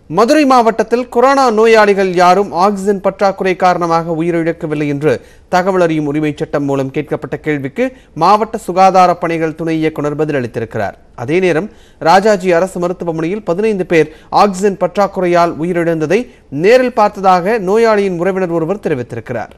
மதுரை மாவட்டத்தில் கொரோனா நோயாளிகள் யாரும் ஆக்சிஜன் பற்றாக்குறை காரணமாக உயிரிழக்கவில்லை என்று தகவல் அறியும் உரிமைச் சட்டம் மூலம் கேட்கப்பட்ட கேள்விக்கு மாவட்ட சுகாதார பணிகள் துணை இயக்குனர் பதிலளித்திருக்கிறார் அதே நேரம் ராஜாஜி அரசு மருத்துவமனையில் பதினைந்து பேர் ஆக்சிஜன் பற்றாக்குறையால் உயிரிழந்ததை நேரில் பார்த்ததாக நோயாளியின் உறவினர் ஒருவர் தெரிவித்திருக்கிறார்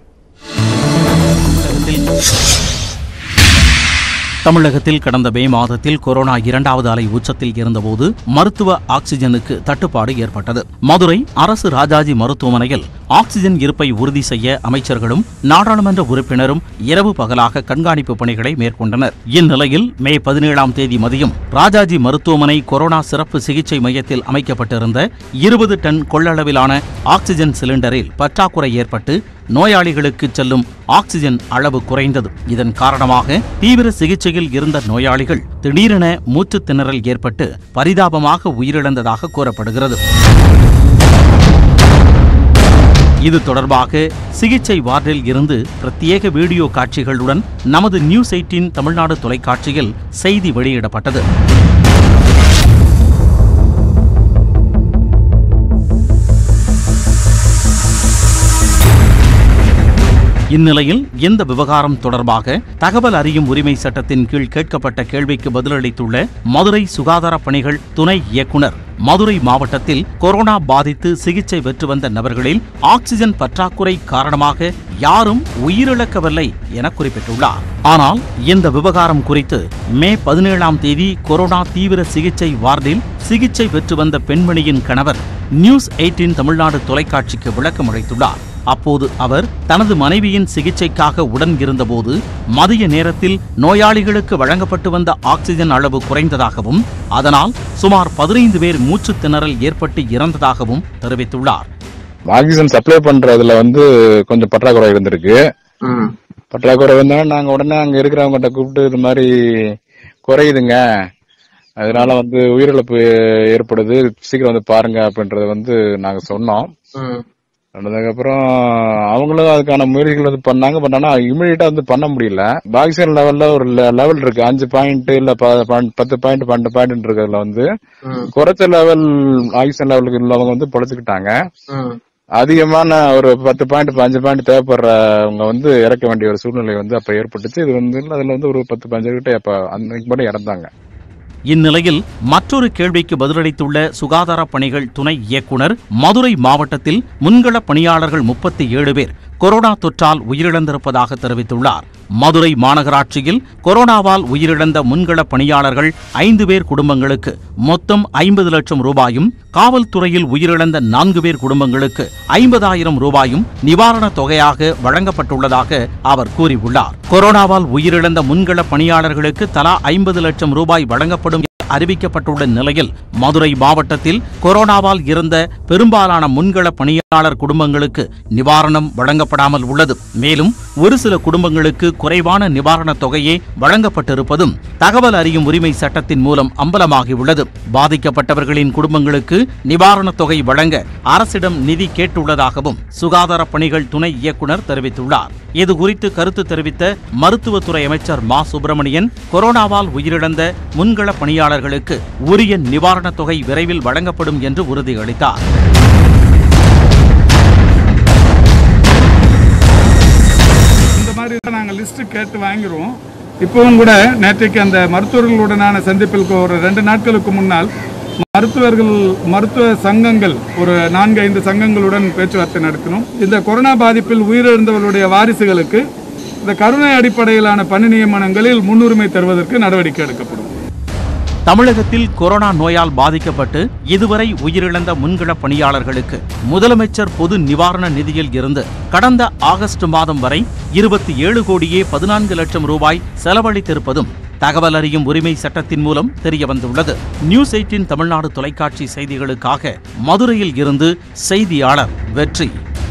தமிழகத்தில் கடந்த மே மாதத்தில் கொரோனா இரண்டாவது அலை உச்சத்தில் இருந்தபோது மருத்துவ ஆக்சிஜனுக்கு தட்டுப்பாடு ஏற்பட்டது மதுரை அரசு ராஜாஜி மருத்துவமனையில் ஆக்சிஜன் இருப்பை உறுதி செய்ய அமைச்சர்களும் நாடாளுமன்ற உறுப்பினரும் இரவு பகலாக கண்காணிப்பு பணிகளை மேற்கொண்டனர் இந்நிலையில் மே பதினேழாம் தேதி மதியம் ராஜாஜி மருத்துவமனை கொரோனா சிறப்பு சிகிச்சை மையத்தில் அமைக்கப்பட்டிருந்த இருபது டன் கொள்ளளவிலான ஆக்சிஜன் சிலிண்டரில் பற்றாக்குறை ஏற்பட்டு நோயாளிகளுக்கு செல்லும் ஆக்சிஜன் அளவு குறைந்தது இதன் காரணமாக தீவிர சிகிச்சையில் இருந்த நோயாளிகள் திடீரென மூச்சுத் திணறல் ஏற்பட்டு பரிதாபமாக உயிரிழந்ததாக கூறப்படுகிறது இது தொடர்பாக சிகிச்சை வார்டில் இருந்து பிரத்யேக வீடியோ காட்சிகளுடன் நமது நியூஸ் எயிட்டின் தமிழ்நாடு தொலைக்காட்சியில் செய்தி வெளியிடப்பட்டது இந்நிலையில் இந்த விவகாரம் தொடர்பாக தகவல் அறியும் உரிமை சட்டத்தின் கீழ் கேட்கப்பட்ட கேள்விக்கு பதிலளித்துள்ள மதுரை சுகாதார பணிகள் துணை இயக்குனர் மதுரை மாவட்டத்தில் கொரோனா பாதித்து சிகிச்சை பெற்று வந்த நபர்களில் ஆக்சிஜன் பற்றாக்குறை காரணமாக யாரும் உயிரிழக்கவில்லை என குறிப்பிட்டுள்ளார் ஆனால் இந்த விவகாரம் குறித்து மே பதினேழாம் தேதி கொரோனா தீவிர சிகிச்சை வார்டில் சிகிச்சை பெற்று வந்த பெண்மணியின் கணவர் நியூஸ் எயிட்டின் தமிழ்நாடு தொலைக்காட்சிக்கு விளக்கம் அளித்துள்ளார் அப்போது அவர் தனது மனைவியின் சிகிச்சைக்காக உடன் இருந்தபோது மதிய நேரத்தில் நோயாளிகளுக்கு வழங்கப்பட்டு வந்த ஆக்சிஜன் அளவு குறைந்ததாகவும் அதனால் சுமார் பதினைந்து பேர் மூச்சுத் திணறல் ஏற்பட்டு இறந்ததாகவும் தெரிவித்துள்ளார் ஆக்சிஜன் சப்ளை பண்றதுல வந்து கொஞ்சம் பற்றாக்குறை இருந்திருக்கு பற்றாக்குறை இருந்தா நாங்க உடனே அங்க இருக்கிறவங்ககிட்ட கூப்பிட்டு இது மாதிரி குறையுதுங்க அதனால வந்து உயிரிழப்பு ஏற்படுது சீக்கிரம் வந்து பாருங்க அப்படின்றத வந்து நாங்க சொன்னோம் சொன்னதுக்கப்புறம் அவங்களும் அதுக்கான முயற்சிகள் வந்து பண்ணாங்க பட் ஆனா இமீடியட்டா வந்து பண்ண முடியல ஆக்சிஜன் லெவல்ல ஒரு லெவல் இருக்கு அஞ்சு பாயிண்ட் இல்ல ப- பன்- பத்து பாயிண்ட் பன்னெண்டு பாயிண்ட் இருக்கிறதுல வந்து குறைச்ச லெவல் ஆக்சிஜன் லெவலுக்கு உள்ளவங்க வந்து பொழைச்சுக்கிட்டாங்க அதிகமான ஒரு பத்து பாயிண்ட் அஞ்சு பாயிண்ட் தேவைப்படுறவங்க வந்து இறக்க வேண்டிய ஒரு சூழ்நிலை வந்து அப்ப ஏற்பட்டுச்சு இது வந்து அதுல வந்து ஒரு பத்து பதினஞ்சு கிட்ட அப்ப அன்னைக்கு மட்டும் இறந்தாங்க இந்நிலையில் மற்றொரு கேள்விக்கு பதிலளித்துள்ள சுகாதார பணிகள் துணை இயக்குனர் மதுரை மாவட்டத்தில் முன்கள பணியாளர்கள் முப்பத்தி ஏழு பேர் கொரோனா தொற்றால் உயிரிழந்திருப்பதாக தெரிவித்துள்ளார் மதுரை மாநகராட்சியில் கொரோனாவால் உயிரிழந்த முன்கள பணியாளர்கள் ஐந்து பேர் குடும்பங்களுக்கு மொத்தம் ஐம்பது லட்சம் ரூபாயும் காவல்துறையில் உயிரிழந்த நான்கு பேர் குடும்பங்களுக்கு ஐம்பதாயிரம் ரூபாயும் நிவாரணத் தொகையாக வழங்கப்பட்டுள்ளதாக அவர் கூறியுள்ளார் கொரோனாவால் உயிரிழந்த முன்கள பணியாளர்களுக்கு தலா ஐம்பது லட்சம் ரூபாய் வழங்கப்படும் என அறிவிக்கப்பட்டுள்ள நிலையில் மதுரை மாவட்டத்தில் கொரோனாவால் இறந்த பெரும்பாலான முன்கள பணியாளர் குடும்பங்களுக்கு நிவாரணம் வழங்கப்படாமல் உள்ளது மேலும் ஒரு சில குடும்பங்களுக்கு குறைவான நிவாரணத் தொகையே வழங்கப்பட்டிருப்பதும் தகவல் அறியும் உரிமை சட்டத்தின் மூலம் அம்பலமாகியுள்ளது பாதிக்கப்பட்டவர்களின் குடும்பங்களுக்கு நிவாரணத் தொகை வழங்க அரசிடம் நிதி கேட்டுள்ளதாகவும் சுகாதார பணிகள் துணை இயக்குனர் தெரிவித்துள்ளார் இது குறித்து கருத்து தெரிவித்த மருத்துவத்துறை அமைச்சர் மா சுப்பிரமணியன் கொரோனாவால் உயிரிழந்த முன்கள பணியாளர்களுக்கு உரிய நிவாரணத் தொகை விரைவில் வழங்கப்படும் என்று உறுதியளித்தார் இந்த மாதிரி தான் நாங்கள் லிஸ்ட்டு கேட்டு வாங்கிடுவோம் இப்பவும் கூட நேற்றைக்கு அந்த மருத்துவர்களுடனான சந்திப்பில் ஒரு ரெண்டு நாட்களுக்கு முன்னால் மருத்துவர்கள் மருத்துவ சங்கங்கள் ஒரு நான்கு ஐந்து சங்கங்களுடன் பேச்சுவார்த்தை நடத்தினோம் இந்த கொரோனா பாதிப்பில் உயிரிழந்தவர்களுடைய வாரிசுகளுக்கு இந்த கருணை அடிப்படையிலான பணி நியமனங்களில் முன்னுரிமை தருவதற்கு நடவடிக்கை எடுக்கப்படும் தமிழகத்தில் கொரோனா நோயால் பாதிக்கப்பட்டு இதுவரை உயிரிழந்த முன்கள பணியாளர்களுக்கு முதலமைச்சர் பொது நிவாரண நிதியில் இருந்து கடந்த ஆகஸ்ட் மாதம் வரை இருபத்தி ஏழு கோடியே பதினான்கு லட்சம் ரூபாய் செலவழித்திருப்பதும் தகவல் அறியும் உரிமை சட்டத்தின் மூலம் தெரியவந்துள்ளது நியூஸ் எயிட்டின் தமிழ்நாடு தொலைக்காட்சி செய்திகளுக்காக மதுரையில் இருந்து செய்தியாளர் வெற்றி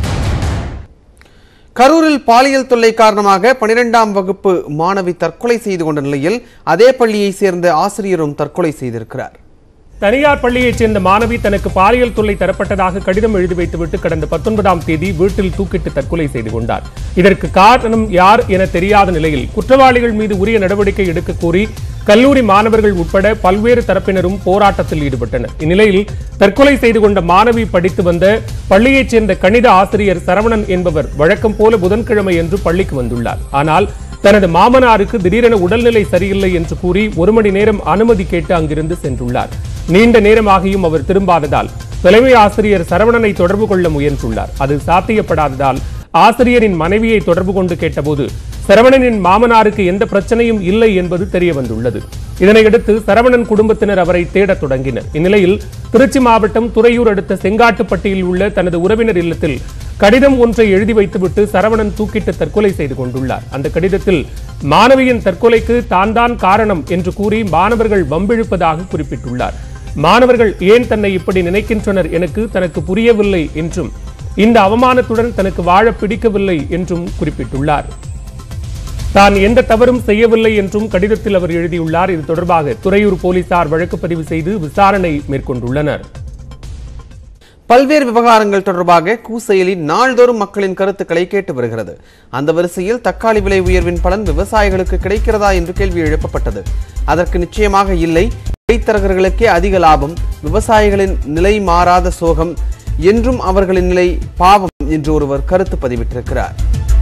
கரூரில் பாலியல் தொல்லை காரணமாக பனிரெண்டாம் வகுப்பு மாணவி தற்கொலை செய்து கொண்ட நிலையில் அதே பள்ளியைச் சேர்ந்த ஆசிரியரும் தற்கொலை செய்திருக்கிறார் தனியார் பள்ளியைச் சேர்ந்த மாணவி தனக்கு பாலியல் தொல்லை தரப்பட்டதாக கடிதம் எழுதி வைத்துவிட்டு கடந்த பத்தொன்பதாம் தேதி வீட்டில் தூக்கிட்டு தற்கொலை செய்து கொண்டார் இதற்கு காரணம் யார் என தெரியாத நிலையில் குற்றவாளிகள் மீது உரிய நடவடிக்கை எடுக்க கோரி கல்லூரி மாணவர்கள் உட்பட பல்வேறு தரப்பினரும் போராட்டத்தில் ஈடுபட்டனர் இந்நிலையில் தற்கொலை செய்து கொண்ட மாணவி படித்து வந்த பள்ளியைச் சேர்ந்த கணித ஆசிரியர் சரவணன் என்பவர் வழக்கம் போல புதன்கிழமை என்று பள்ளிக்கு வந்துள்ளார் ஆனால் தனது மாமனாருக்கு திடீரென உடல்நிலை சரியில்லை என்று கூறி ஒரு மணி நேரம் அனுமதி கேட்டு அங்கிருந்து சென்றுள்ளார் நீண்ட நேரமாகியும் அவர் திரும்பாததால் தலைமை ஆசிரியர் சரவணனை தொடர்பு கொள்ள முயன்றுள்ளார் அது சாத்தியப்படாததால் ஆசிரியரின் மனைவியை தொடர்பு கொண்டு கேட்டபோது சரவணனின் மாமனாருக்கு எந்த பிரச்சனையும் இல்லை என்பது தெரிய வந்துள்ளது இதனையடுத்து சரவணன் குடும்பத்தினர் அவரை தேடத் தொடங்கினர் இந்நிலையில் திருச்சி மாவட்டம் துறையூர் அடுத்த செங்காட்டுப்பட்டியில் உள்ள தனது உறவினர் இல்லத்தில் கடிதம் ஒன்றை எழுதி வைத்துவிட்டு சரவணன் தூக்கிட்டு தற்கொலை செய்து கொண்டுள்ளார் அந்த கடிதத்தில் மாணவியின் தற்கொலைக்கு தான் தான் காரணம் என்று கூறி மாணவர்கள் வம்பிழுப்பதாக குறிப்பிட்டுள்ளார் மாணவர்கள் ஏன் தன்னை இப்படி நினைக்கின்றனர் எனக்கு தனக்கு புரியவில்லை என்றும் இந்த அவமானத்துடன் தனக்கு வாழ பிடிக்கவில்லை என்றும் குறிப்பிட்டுள்ளார் தான் எந்த தவறும் செய்யவில்லை என்றும் கடிதத்தில் அவர் எழுதியுள்ளார் இது தொடர்பாக துறையூர் போலீசார் வழக்கு பதிவு செய்து விசாரணை மேற்கொண்டுள்ளனர் பல்வேறு விவகாரங்கள் தொடர்பாக கூ செயலி நாள்தோறும் மக்களின் கருத்துக்களை கேட்டு வருகிறது அந்த வரிசையில் தக்காளி விலை உயர்வின் பலன் விவசாயிகளுக்கு கிடைக்கிறதா என்று கேள்வி எழுப்பப்பட்டது அதற்கு நிச்சயமாக இல்லை இடைத்தரகர்களுக்கே அதிக லாபம் விவசாயிகளின் நிலை மாறாத சோகம் என்றும் அவர்களின் நிலை பாவம் என்று ஒருவர் கருத்து பதிவிட்டிருக்கிறார்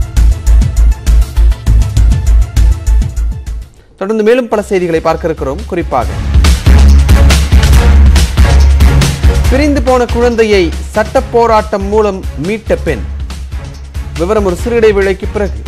தொடர்ந்து மேலும் பல செய்திகளை பார்க்க இருக்கிறோம் குறிப்பாக பிரிந்து போன குழந்தையை சட்ட போராட்டம் மூலம் மீட்ட பெண் விவரம் ஒரு சிறு இடைவேளைக்கு பிறகு